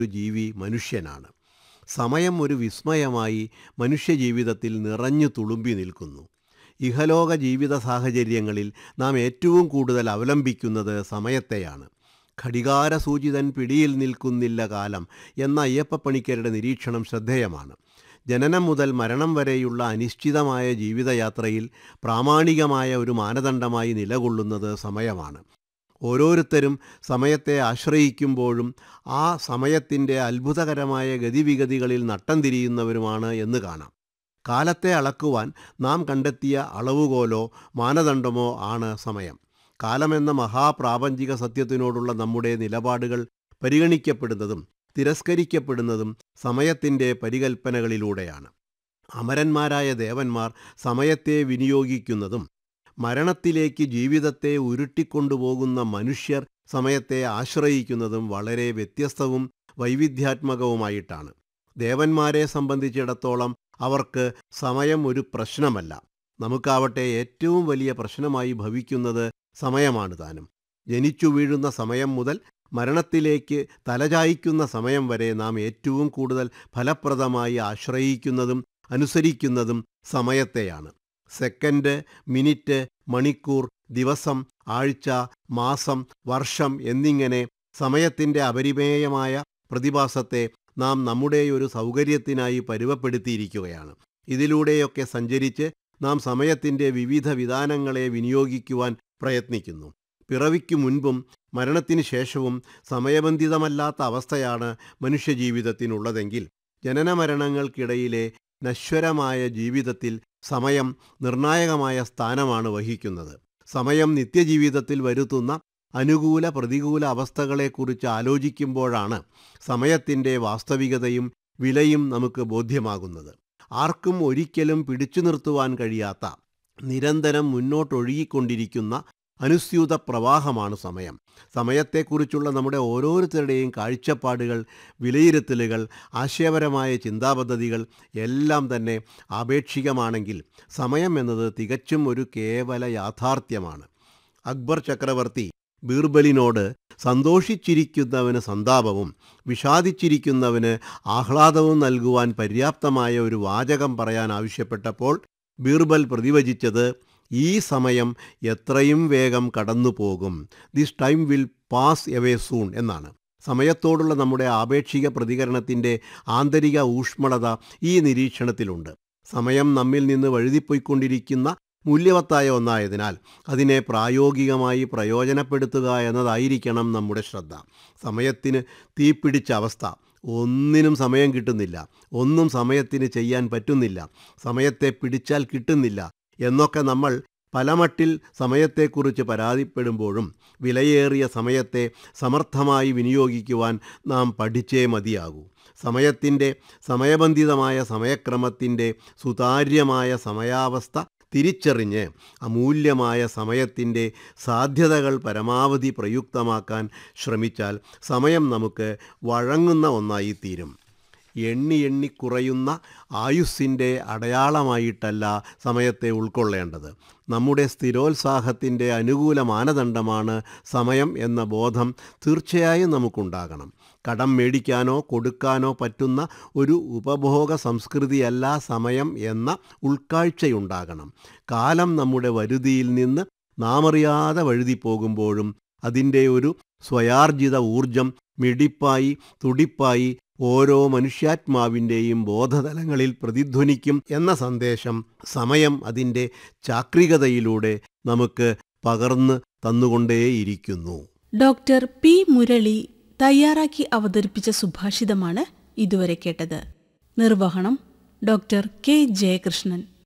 ഒരു ജീവി മനുഷ്യനാണ് സമയം ഒരു വിസ്മയമായി മനുഷ്യജീവിതത്തിൽ നിറഞ്ഞു തുളുമ്പി നിൽക്കുന്നു ഇഹലോക ജീവിത സാഹചര്യങ്ങളിൽ നാം ഏറ്റവും കൂടുതൽ അവലംബിക്കുന്നത് സമയത്തെയാണ് ഘടികാരസൂചിതൻ പിടിയിൽ നിൽക്കുന്നില്ല കാലം എന്ന അയ്യപ്പപ്പണിക്കരുടെ നിരീക്ഷണം ശ്രദ്ധേയമാണ് ജനനം മുതൽ മരണം വരെയുള്ള അനിശ്ചിതമായ ജീവിതയാത്രയിൽ പ്രാമാണികമായ ഒരു മാനദണ്ഡമായി നിലകൊള്ളുന്നത് സമയമാണ് ഓരോരുത്തരും സമയത്തെ ആശ്രയിക്കുമ്പോഴും ആ സമയത്തിൻ്റെ അത്ഭുതകരമായ ഗതിവിഗതികളിൽ നട്ടം തിരിയുന്നവരുമാണ് എന്ന് കാണാം കാലത്തെ അളക്കുവാൻ നാം കണ്ടെത്തിയ അളവുകോലോ മാനദണ്ഡമോ ആണ് സമയം കാലമെന്ന മഹാപ്രാപഞ്ചിക സത്യത്തിനോടുള്ള നമ്മുടെ നിലപാടുകൾ പരിഗണിക്കപ്പെടുന്നതും തിരസ്കരിക്കപ്പെടുന്നതും സമയത്തിൻ്റെ പരികൽപ്പനകളിലൂടെയാണ് അമരന്മാരായ ദേവന്മാർ സമയത്തെ വിനിയോഗിക്കുന്നതും മരണത്തിലേക്ക് ജീവിതത്തെ ഉരുട്ടിക്കൊണ്ടുപോകുന്ന മനുഷ്യർ സമയത്തെ ആശ്രയിക്കുന്നതും വളരെ വ്യത്യസ്തവും വൈവിധ്യാത്മകവുമായിട്ടാണ് ദേവന്മാരെ സംബന്ധിച്ചിടത്തോളം അവർക്ക് സമയം ഒരു പ്രശ്നമല്ല നമുക്കാവട്ടെ ഏറ്റവും വലിയ പ്രശ്നമായി ഭവിക്കുന്നത് സമയമാണ് താനും ജനിച്ചു വീഴുന്ന സമയം മുതൽ മരണത്തിലേക്ക് തലചായ്ക്കുന്ന സമയം വരെ നാം ഏറ്റവും കൂടുതൽ ഫലപ്രദമായി ആശ്രയിക്കുന്നതും അനുസരിക്കുന്നതും സമയത്തെയാണ് സെക്കൻഡ് മിനിറ്റ് മണിക്കൂർ ദിവസം ആഴ്ച മാസം വർഷം എന്നിങ്ങനെ സമയത്തിൻ്റെ അപരിമേയമായ പ്രതിഭാസത്തെ നാം നമ്മുടെ ഒരു സൗകര്യത്തിനായി പരുവപ്പെടുത്തിയിരിക്കുകയാണ് ഇതിലൂടെയൊക്കെ സഞ്ചരിച്ച് നാം സമയത്തിൻ്റെ വിവിധ വിധാനങ്ങളെ വിനിയോഗിക്കുവാൻ പ്രയത്നിക്കുന്നു പിറവിക്കു മുൻപും മരണത്തിന് ശേഷവും സമയബന്ധിതമല്ലാത്ത അവസ്ഥയാണ് മനുഷ്യജീവിതത്തിനുള്ളതെങ്കിൽ ജനനമരണങ്ങൾക്കിടയിലെ നശ്വരമായ ജീവിതത്തിൽ സമയം നിർണായകമായ സ്ഥാനമാണ് വഹിക്കുന്നത് സമയം നിത്യജീവിതത്തിൽ വരുത്തുന്ന അനുകൂല പ്രതികൂല അവസ്ഥകളെക്കുറിച്ച് ആലോചിക്കുമ്പോഴാണ് സമയത്തിൻ്റെ വാസ്തവികതയും വിലയും നമുക്ക് ബോധ്യമാകുന്നത് ആർക്കും ഒരിക്കലും പിടിച്ചു നിർത്തുവാൻ കഴിയാത്ത നിരന്തരം മുന്നോട്ടൊഴുകിക്കൊണ്ടിരിക്കുന്ന അനുസ്യൂത പ്രവാഹമാണ് സമയം സമയത്തെക്കുറിച്ചുള്ള നമ്മുടെ ഓരോരുത്തരുടെയും കാഴ്ചപ്പാടുകൾ വിലയിരുത്തലുകൾ ആശയപരമായ ചിന്താപദ്ധതികൾ എല്ലാം തന്നെ ആപേക്ഷികമാണെങ്കിൽ സമയം എന്നത് തികച്ചും ഒരു കേവല യാഥാർത്ഥ്യമാണ് അക്ബർ ചക്രവർത്തി ബീർബലിനോട് സന്തോഷിച്ചിരിക്കുന്നവന് സന്താപവും വിഷാദിച്ചിരിക്കുന്നവന് ആഹ്ലാദവും നൽകുവാൻ പര്യാപ്തമായ ഒരു വാചകം പറയാൻ ആവശ്യപ്പെട്ടപ്പോൾ ബീർബൽ പ്രതിവചിച്ചത് ഈ സമയം എത്രയും വേഗം കടന്നു പോകും this time will pass away soon എന്നാണ് സമയത്തോടുള്ള നമ്മുടെ ആപേക്ഷിക പ്രതികരണത്തിൻ്റെ ആന്തരിക ഊഷ്മളത ഈ നിരീക്ഷണത്തിലുണ്ട് സമയം നമ്മിൽ നിന്ന് വഴുതിപ്പോയിക്കൊണ്ടിരിക്കുന്ന മൂല്യവത്തായ ഒന്നായതിനാൽ അതിനെ പ്രായോഗികമായി പ്രയോജനപ്പെടുത്തുക എന്നതായിരിക്കണം നമ്മുടെ ശ്രദ്ധ സമയത്തിന് തീപിടിച്ച അവസ്ഥ ഒന്നിനും സമയം കിട്ടുന്നില്ല ഒന്നും സമയത്തിന് ചെയ്യാൻ പറ്റുന്നില്ല സമയത്തെ പിടിച്ചാൽ കിട്ടുന്നില്ല എന്നൊക്കെ നമ്മൾ പലമട്ടിൽ സമയത്തെക്കുറിച്ച് പരാതിപ്പെടുമ്പോഴും വിലയേറിയ സമയത്തെ സമർത്ഥമായി വിനിയോഗിക്കുവാൻ നാം പഠിച്ചേ മതിയാകൂ സമയത്തിൻ്റെ സമയബന്ധിതമായ സമയക്രമത്തിൻ്റെ സുതാര്യമായ സമയാവസ്ഥ തിരിച്ചറിഞ്ഞ് അമൂല്യമായ സമയത്തിൻ്റെ സാധ്യതകൾ പരമാവധി പ്രയുക്തമാക്കാൻ ശ്രമിച്ചാൽ സമയം നമുക്ക് വഴങ്ങുന്ന ഒന്നായി തീരും എണ്ണി എണ്ണി കുറയുന്ന ആയുസ്സിൻ്റെ അടയാളമായിട്ടല്ല സമയത്തെ ഉൾക്കൊള്ളേണ്ടത് നമ്മുടെ സ്ഥിരോത്സാഹത്തിൻ്റെ അനുകൂല മാനദണ്ഡമാണ് സമയം എന്ന ബോധം തീർച്ചയായും നമുക്കുണ്ടാകണം കടം മേടിക്കാനോ കൊടുക്കാനോ പറ്റുന്ന ഒരു ഉപഭോഗ സംസ്കൃതിയല്ല സമയം എന്ന ഉൾക്കാഴ്ചയുണ്ടാകണം കാലം നമ്മുടെ വരുതിയിൽ നിന്ന് നാമറിയാതെ വഴുതി പോകുമ്പോഴും അതിൻ്റെ ഒരു സ്വയാർജിത ഊർജം മിടിപ്പായി തുടിപ്പായി ഓരോ മനുഷ്യാത്മാവിൻ്റെയും ബോധതലങ്ങളിൽ പ്രതിധ്വനിക്കും എന്ന സന്ദേശം സമയം അതിൻ്റെ ചാക്രികതയിലൂടെ നമുക്ക് പകർന്ന് തന്നുകൊണ്ടേയിരിക്കുന്നു ഡോക്ടർ പി മുരളി തയ്യാറാക്കി അവതരിപ്പിച്ച സുഭാഷിതമാണ് ഇതുവരെ കേട്ടത് നിർവഹണം ഡോക്ടർ കെ ജയകൃഷ്ണൻ